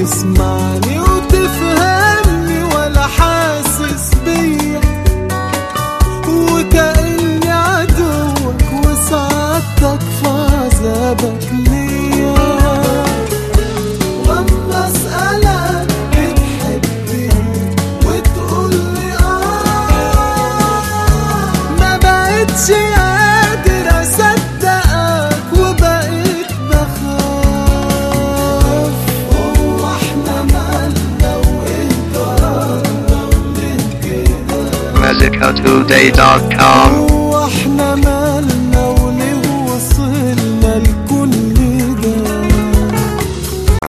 تسمعني وتفهمني ولا حاسس بيا وكأني عدوك وسعادتك في عذابك ليا واما اسألك بتحبني وتقولي اه ما بقتش قادر اصدقك وبقيت بخاف هو احنا مالنا وانت راضي ليه كده MexicoToday.com.